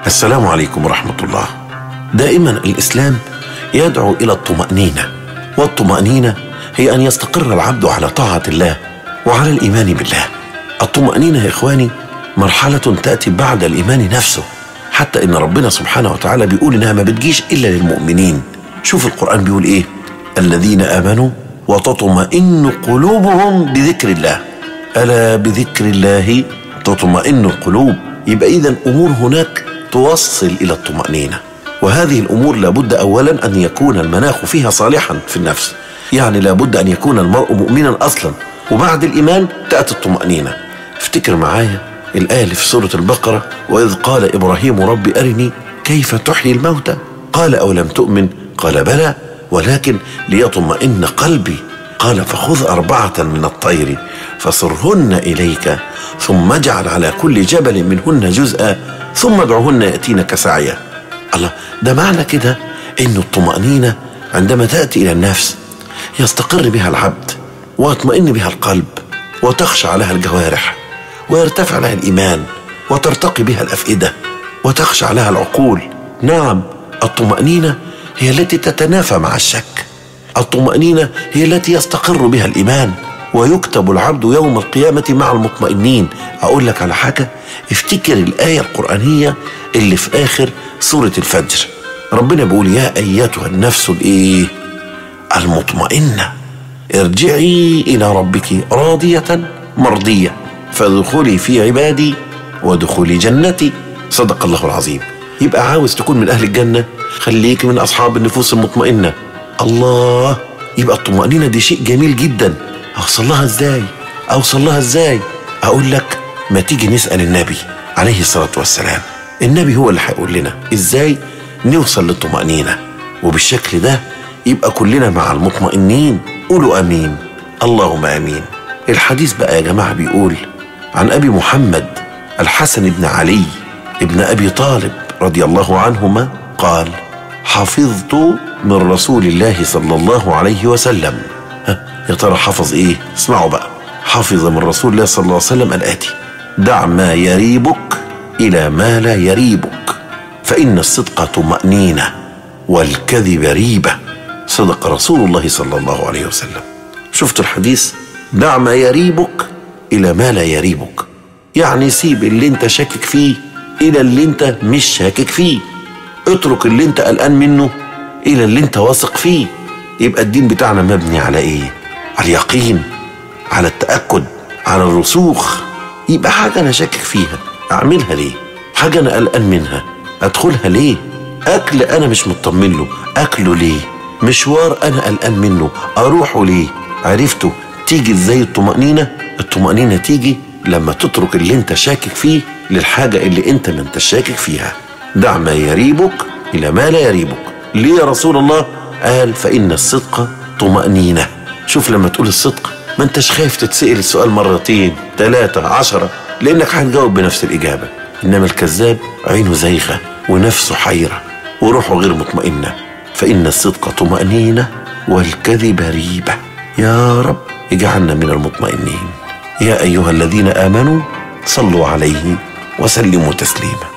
السلام عليكم ورحمة الله دائما الإسلام يدعو إلى الطمأنينة والطمأنينة هي أن يستقر العبد على طاعة الله وعلى الإيمان بالله الطمأنينة يا إخواني مرحلة تأتي بعد الإيمان نفسه حتى إن ربنا سبحانه وتعالى بيقول إنها ما بتجيش إلا للمؤمنين شوف القرآن بيقول إيه الذين آمنوا وتطمئن قلوبهم بذكر الله ألا بذكر الله تطمئن القلوب يبقى إذا أمور هناك توصل إلى الطمأنينة وهذه الأمور لابد أولا أن يكون المناخ فيها صالحا في النفس يعني لابد أن يكون المرء مؤمنا أصلا وبعد الإيمان تأتي الطمأنينة افتكر معايا الآية اللي في سورة البقرة وإذ قال إبراهيم رب أرني كيف تحيي الموتى قال أو لم تؤمن قال بلى ولكن ليطمئن قلبي قال فخذ أربعة من الطير فصرهن إليك ثم اجعل على كل جبل منهن جزءا ثم ادعهن يأتينك سعيا الله ده معنى كده إن الطمأنينة عندما تأتي إلى النفس يستقر بها العبد ويطمئن بها القلب وتخشع لها الجوارح ويرتفع لها الإيمان وترتقي بها الأفئدة وتخشع لها العقول نعم الطمأنينة هي التي تتنافى مع الشك الطمأنينة هي التي يستقر بها الإيمان ويكتب العبد يوم القيامة مع المطمئنين أقول لك على حاجة افتكر الآية القرآنية اللي في آخر سورة الفجر ربنا بيقول يا أيتها النفس الإيه المطمئنة ارجعي إلى ربك راضية مرضية فادخلي في عبادي وادخلي جنتي صدق الله العظيم يبقى عاوز تكون من أهل الجنة خليك من أصحاب النفوس المطمئنة الله يبقى الطمأنينة دي شيء جميل جدا أوصل لها إزاي أوصل لها إزاي أقول لك ما تيجي نسأل النبي عليه الصلاة والسلام النبي هو اللي هيقول لنا إزاي نوصل للطمأنينة وبالشكل ده يبقى كلنا مع المطمئنين قولوا امين اللهم امين الحديث بقى يا جماعه بيقول عن ابي محمد الحسن بن علي ابن ابي طالب رضي الله عنهما قال حفظت من رسول الله صلى الله عليه وسلم ها يا ترى حفظ ايه اسمعوا بقى حفظ من رسول الله صلى الله عليه وسلم الاتي دع ما يريبك الى ما لا يريبك فان الصدق طمانينه والكذب ريبه صدق رسول الله صلى الله عليه وسلم شفت الحديث دع ما يريبك الى ما لا يريبك يعني سيب اللي انت شاكك فيه الى اللي انت مش شاكك فيه اترك اللي انت قلقان منه الى اللي انت واثق فيه يبقى الدين بتاعنا مبني على ايه على اليقين على التاكد على الرسوخ يبقى حاجه انا شاكك فيها اعملها ليه حاجه انا قلقان منها ادخلها ليه اكل انا مش مطمن له اكله ليه مشوار انا قلقان منه اروحه ليه عرفته تيجي ازاي الطمأنينة الطمأنينة تيجي لما تترك اللي انت شاكك فيه للحاجة اللي انت ما انت شاكك فيها دع ما يريبك الى ما لا يريبك ليه يا رسول الله قال فإن الصدق طمأنينة شوف لما تقول الصدق ما انتش خايف تتسأل السؤال مرتين ثلاثة عشرة لأنك هتجاوب بنفس الإجابة إنما الكذاب عينه زيغة ونفسه حيرة وروحه غير مطمئنة فإن الصدق طمأنينة والكذب ريبة يا رب اجعلنا من المطمئنين يا أيها الذين آمنوا صلوا عليه وسلموا تسليما